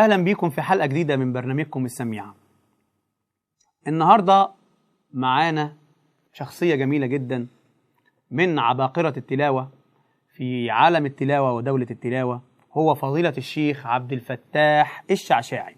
أهلا بيكم في حلقة جديدة من برنامجكم السميعة النهاردة معانا شخصية جميلة جدا من عباقرة التلاوة في عالم التلاوة ودولة التلاوة هو فضيلة الشيخ عبد الفتاح الشعشاعي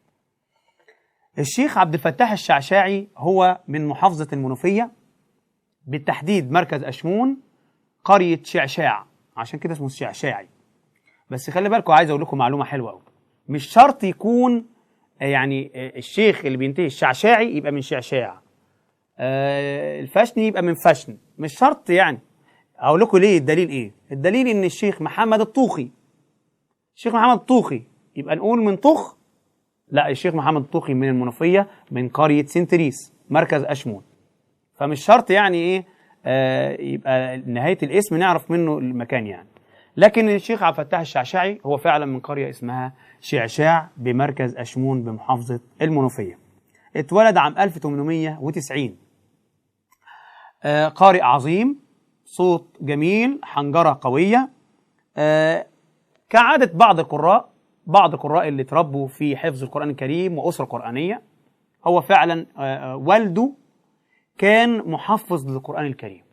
الشيخ عبد الفتاح الشعشاعي هو من محافظة المنوفية بالتحديد مركز أشمون قرية شعشاع عشان كده اسمه الشعشاعي بس خلي بالكم عايز اقول لكم معلومه حلوه قوي مش شرط يكون آه، يعني آه، الشيخ اللي بينتهي الشعشاعي يبقى من شعشاع آه، الفشني يبقى من فشن مش شرط يعني اقول لكم ليه الدليل ايه الدليل ان الشيخ محمد الطوخي الشيخ محمد الطوخي يبقى نقول من طخ لا الشيخ محمد الطوخي من المنوفيه من قريه سنتريس مركز اشمون فمش شرط يعني ايه آه يبقى نهايه الاسم نعرف منه المكان يعني لكن الشيخ عبد الفتاح الشعشاعي هو فعلا من قريه اسمها شعشاع بمركز اشمون بمحافظه المنوفيه اتولد عام 1890 آه قارئ عظيم صوت جميل حنجره قويه آه كعاده بعض القراء بعض القراء اللي تربوا في حفظ القران الكريم واسره قرانيه هو فعلا آه آه، والده كان محفظ للقرآن الكريم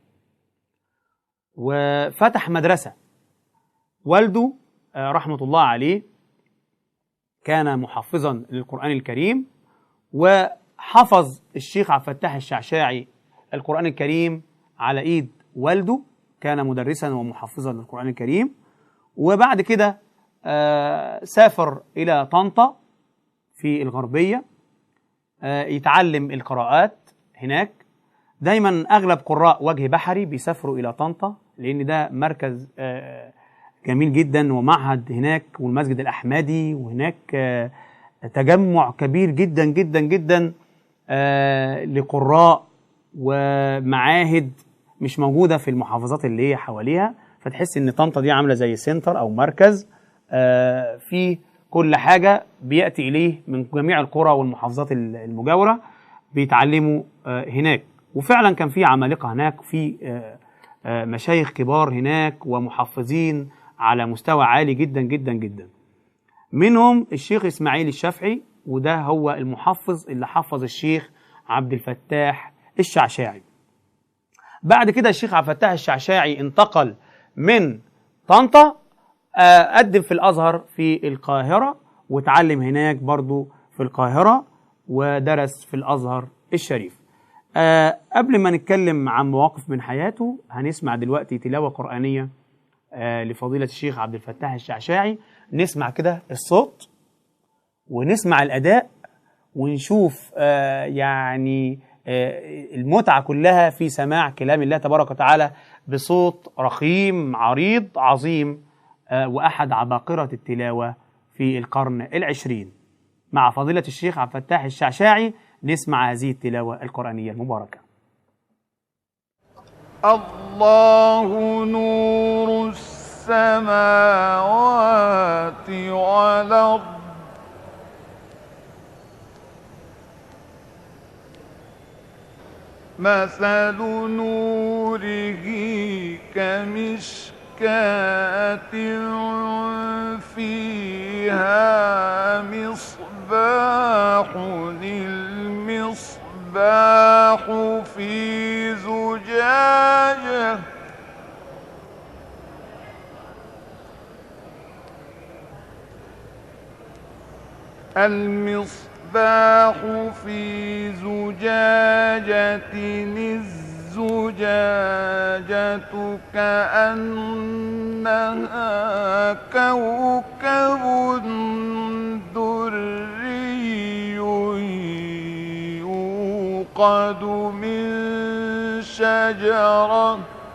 وفتح مدرسة والده آه، رحمة الله عليه كان محفظا للقرآن الكريم وحفظ الشيخ عبد الفتاح الشعشاعي القرآن الكريم على إيد والده كان مدرسا ومحفظا للقرآن الكريم وبعد كده آه، سافر إلى طنطا في الغربية آه، يتعلم القراءات هناك دايما اغلب قراء وجه بحري بيسافروا الى طنطا لان ده مركز آه، جميل جدا ومعهد هناك والمسجد الاحمدي وهناك آه، تجمع كبير جدا جدا جدا آه، لقراء ومعاهد مش موجوده في المحافظات اللي هي حواليها فتحس ان طنطا دي عامله زي سنتر او مركز آه، فيه كل حاجه بياتي اليه من جميع القرى والمحافظات المجاوره بيتعلموا آه، هناك وفعلا كان في عمالقه هناك في آه، آه، مشايخ كبار هناك ومحفظين على مستوى عالي جدا جدا جدا منهم الشيخ اسماعيل الشافعي وده هو المحفظ اللي حفظ الشيخ عبد الفتاح الشعشاعي بعد كده الشيخ عبد الفتاح الشعشاعي انتقل من طنطا آه، قدم في الازهر في القاهره وتعلم هناك برضو في القاهره ودرس في الازهر الشريف آه قبل ما نتكلم عن مواقف من حياته هنسمع دلوقتي تلاوة قرآنية آه لفضيلة الشيخ عبد الفتاح الشعشاعي نسمع كده الصوت ونسمع الأداء ونشوف آه يعني آه المتعة كلها في سماع كلام الله تبارك وتعالى بصوت رخيم عريض عظيم آه وأحد عباقرة التلاوة في القرن العشرين مع فضيلة الشيخ عبد الفتاح الشعشاعي نسمع هذه التلاوة القرآنية المباركة الله نور السماوات والأرض مثل نوره كمشكاة فيها مصباح المصباح في زجاجة المصباح في زجاجة الزجاجة كأنها كوكب دري يوقد من شجرة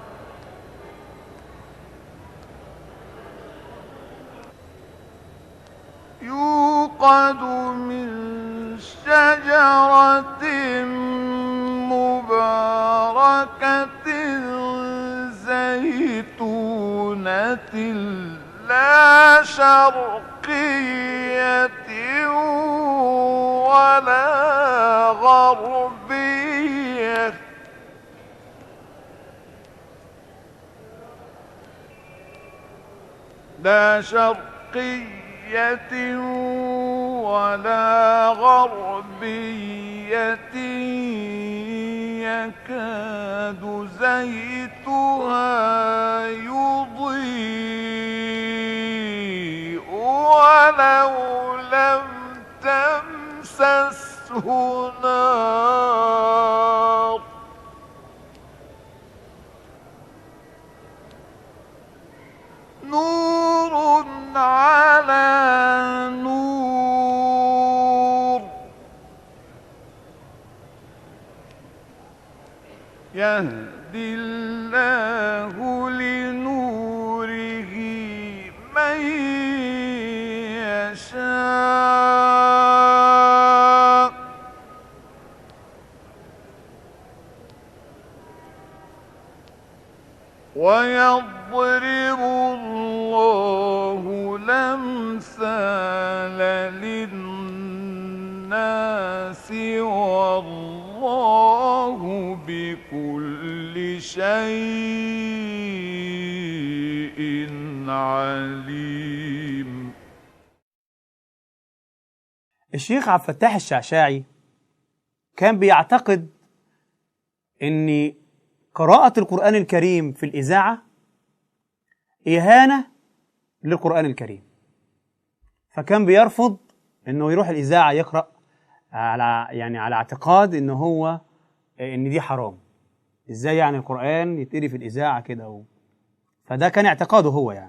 يوقد من شجرة مباركة زيتونة لا شرقية ولا غربية لا شرقية ولا غربية يكاد زيتها يضيء ولو لم تمسسه نار نور على نور يهدي الله لنوره من يشاء ويضرب الله الأمثال للناس والله بكل شيء عليم الشيخ عبد الفتاح الشعشاعي كان بيعتقد ان قراءة القرآن الكريم في الإذاعة إهانة للقرآن الكريم فكان بيرفض انه يروح الإذاعة يقرأ على يعني على اعتقاد ان هو ان دي حرام ازاي يعني القرآن يتقري في الإذاعة كده و... فده كان اعتقاده هو يعني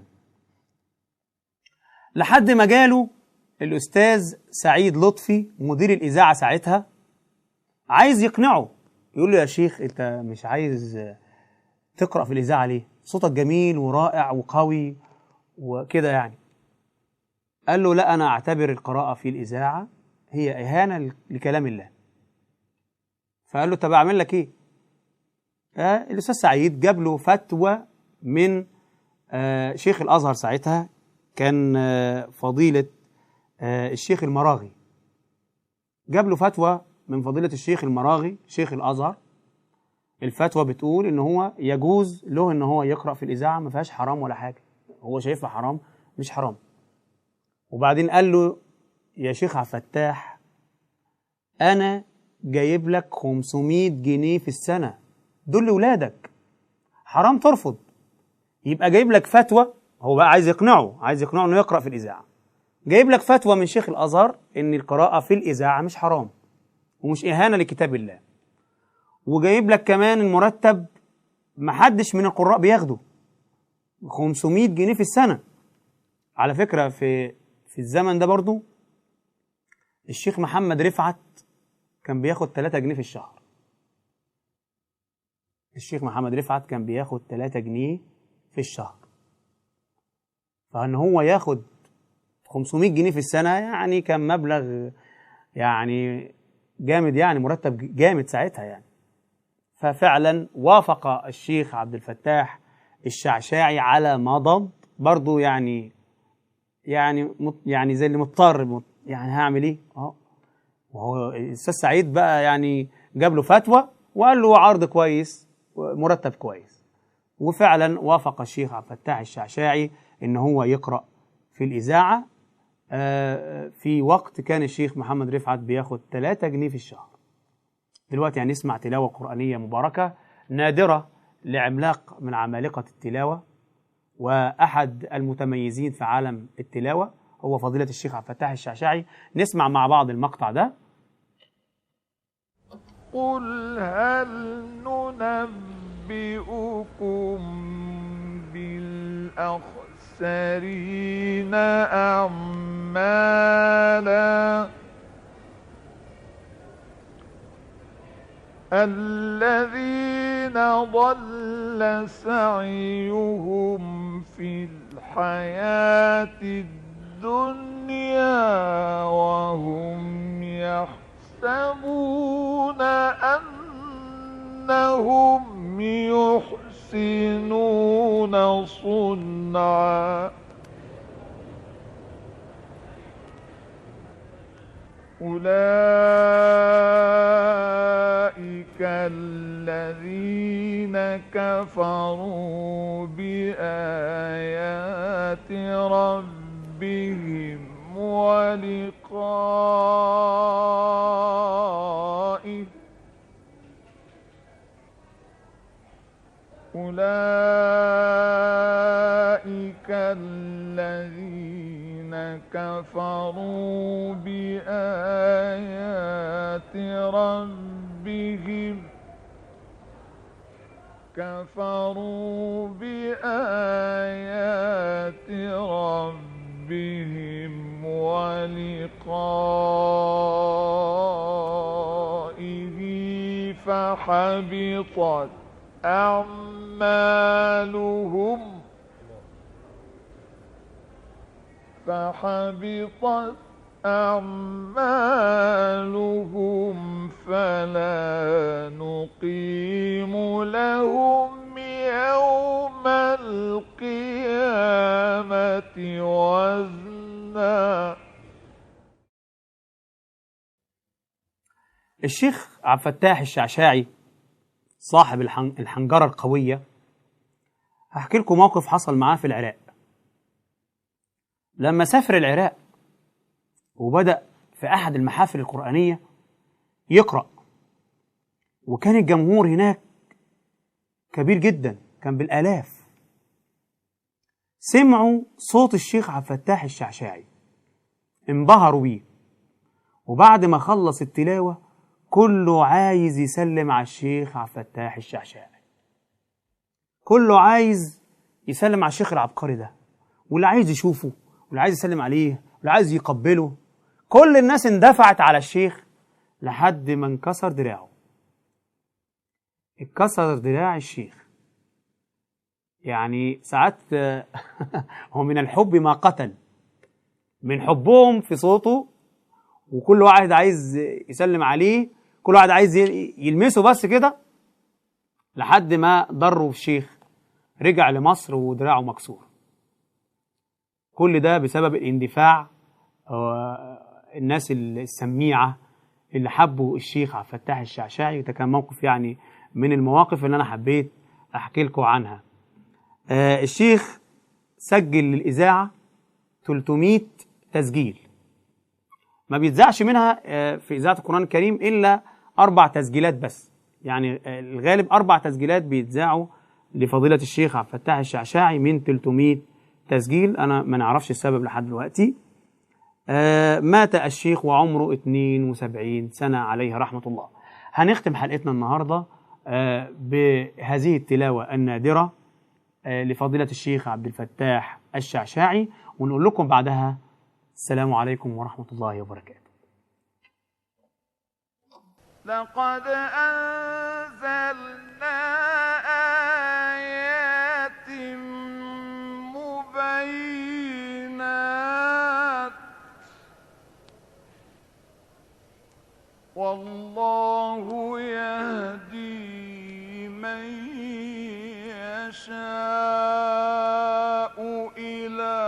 لحد ما جاله الأستاذ سعيد لطفي مدير الإذاعة ساعتها عايز يقنعه يقول له يا شيخ أنت مش عايز تقرأ في الإذاعة ليه؟ صوتك جميل ورائع وقوي وكده يعني قال له لا أنا أعتبر القراءة في الإذاعة هي إهانة لكلام الله فقال له طب أعمل لك إيه؟ آه الأستاذ سعيد جاب له فتوى من آه شيخ الأزهر ساعتها كان آه فضيلة آه الشيخ المراغي جاب له فتوى من فضيلة الشيخ المراغي شيخ الأزهر الفتوى بتقول إن هو يجوز له إن هو يقرأ في الإذاعة ما فيهاش حرام ولا حاجة هو شايفها حرام مش حرام وبعدين قال له يا شيخ عبد الفتاح أنا جايب لك 500 جنيه في السنة دول لولادك حرام ترفض يبقى جايب لك فتوى هو بقى عايز يقنعه عايز يقنعه انه يقرا في الاذاعه جايب لك فتوى من شيخ الازهر ان القراءه في الاذاعه مش حرام ومش اهانه لكتاب الله وجايب لك كمان المرتب محدش من القراء بياخده 500 جنيه في السنه على فكره في في الزمن ده برضو الشيخ محمد رفعت كان بياخد 3 جنيه في الشهر الشيخ محمد رفعت كان بياخد 3 جنيه في الشهر فان هو ياخد 500 جنيه في السنه يعني كان مبلغ يعني جامد يعني مرتب جامد ساعتها يعني ففعلا وافق الشيخ عبد الفتاح الشعشاعي على مضض برضه يعني يعني يعني زي اللي مضطر يعني هعمل ايه؟ اه وهو الاستاذ سعيد بقى يعني جاب له فتوى وقال له عرض كويس مرتب كويس وفعلا وافق الشيخ عبد الفتاح الشعشاعي ان هو يقرا في الاذاعه في وقت كان الشيخ محمد رفعت بياخد 3 جنيه في الشهر دلوقتي هنسمع تلاوه قرانيه مباركه نادره لعملاق من عمالقه التلاوه واحد المتميزين في عالم التلاوه هو فضيله الشيخ عبد الفتاح الشعشاعي نسمع مع بعض المقطع ده قل هل ننبئكم بالأخسرين أعمالا الذين ضل سعيهم في الحياة الدنيا وهم يحسبون أنهم يحسنون صنعا أولئك الذين كفروا بآيات ربهم ولقائه أولئك الذين كفروا بآيات ربهم كفروا بآيات ربهم ولقائه فحبطت أعمالهم فحبطت أعمالهم فلا نقيم لهم يوم القيامة وزنا الشيخ عبد الفتاح الشعشاعي صاحب الحن- الحنجرة القوية هحكي لكم موقف حصل معاه في العراق لما سافر العراق وبدأ في أحد المحافل القرآنية يقرأ وكان الجمهور هناك كبير جدا كان بالآلاف سمعوا صوت الشيخ عبد الفتاح الشعشاعي انبهروا بيه وبعد ما خلص التلاوة كله عايز يسلم على الشيخ عبد الفتاح الشعشاعي كله عايز يسلم على الشيخ العبقري ده واللي عايز يشوفه واللي عايز يسلم عليه واللي عايز يقبله كل الناس اندفعت على الشيخ لحد ما انكسر دراعه اتكسر دراع الشيخ يعني ساعات آه، هو من الحب ما قتل من حبهم في صوته وكل واحد عايز يسلم عليه كل واحد عايز ي- يلمسه بس كده لحد ما ضروا الشيخ رجع لمصر ودراعه مكسور كل ده بسبب الاندفاع آه، الناس السميعة اللي حبوا الشيخ عبد الفتاح الشعشاعي وده كان موقف يعني من المواقف اللي أنا حبيت أحكي لكم عنها آه، الشيخ سجل للإذاعة 300 تسجيل ما بيتذاعش منها آه، في إذاعة القرآن الكريم إلا أربع تسجيلات بس يعني آه، الغالب أربع تسجيلات بيتذاعوا لفضيلة الشيخ عبد الفتاح الشعشاعي من 300 تسجيل أنا ما نعرفش السبب لحد دلوقتي آه، مات الشيخ وعمره 72 سنة عليه رحمة الله هنختم حلقتنا النهاردة آه، بهذه التلاوة النادرة آه، لفضيلة الشيخ عبد الفتاح الشعشاعي ونقول لكم بعدها السلام عليكم ورحمة الله وبركاته لقد أنزلنا آيات مبينات والله يهدي من يشاء إلى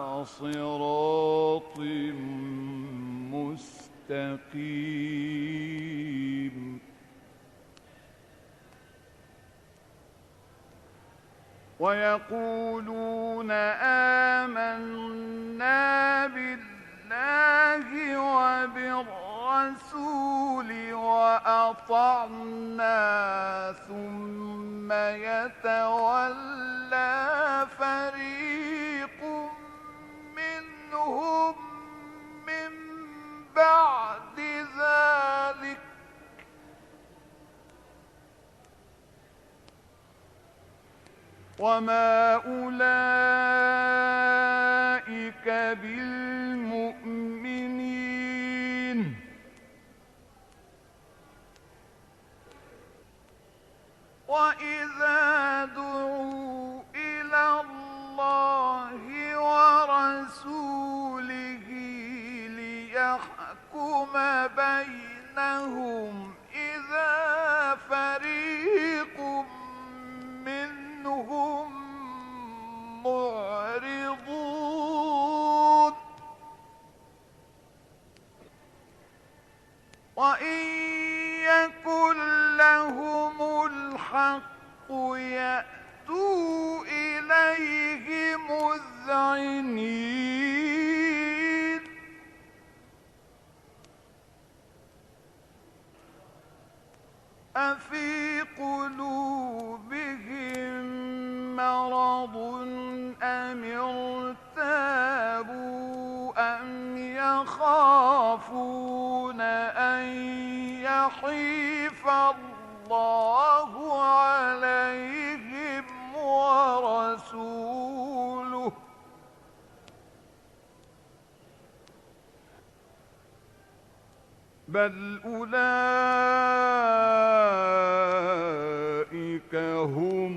صراط مستقيم ويقولون آمنا بالله وبالرسول وأطعنا ثم يتولى فريق منهم من بعد ذلك وما أولئك بالمؤمنين وإذا دعوا إلى الله ورسوله ليحكم بينهم إذا فريق منهم معرضون وإن يكن لهم الحق يأتوا إليه مذعنين أفي قلوبهم مرض أم ارتابوا أم يخافون أن يحيف الله عليهم ورسوله بل أولئك هم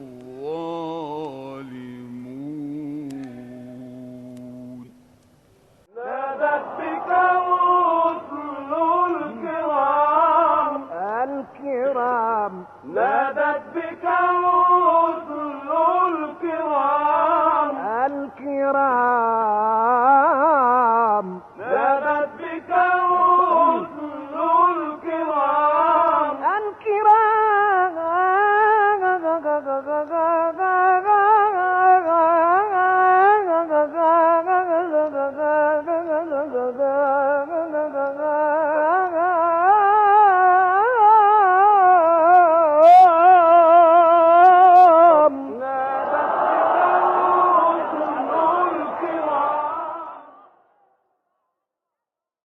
الظالمون نادت بك الرسل الكرام الكرام نادت بك الرسل الكرام الكرام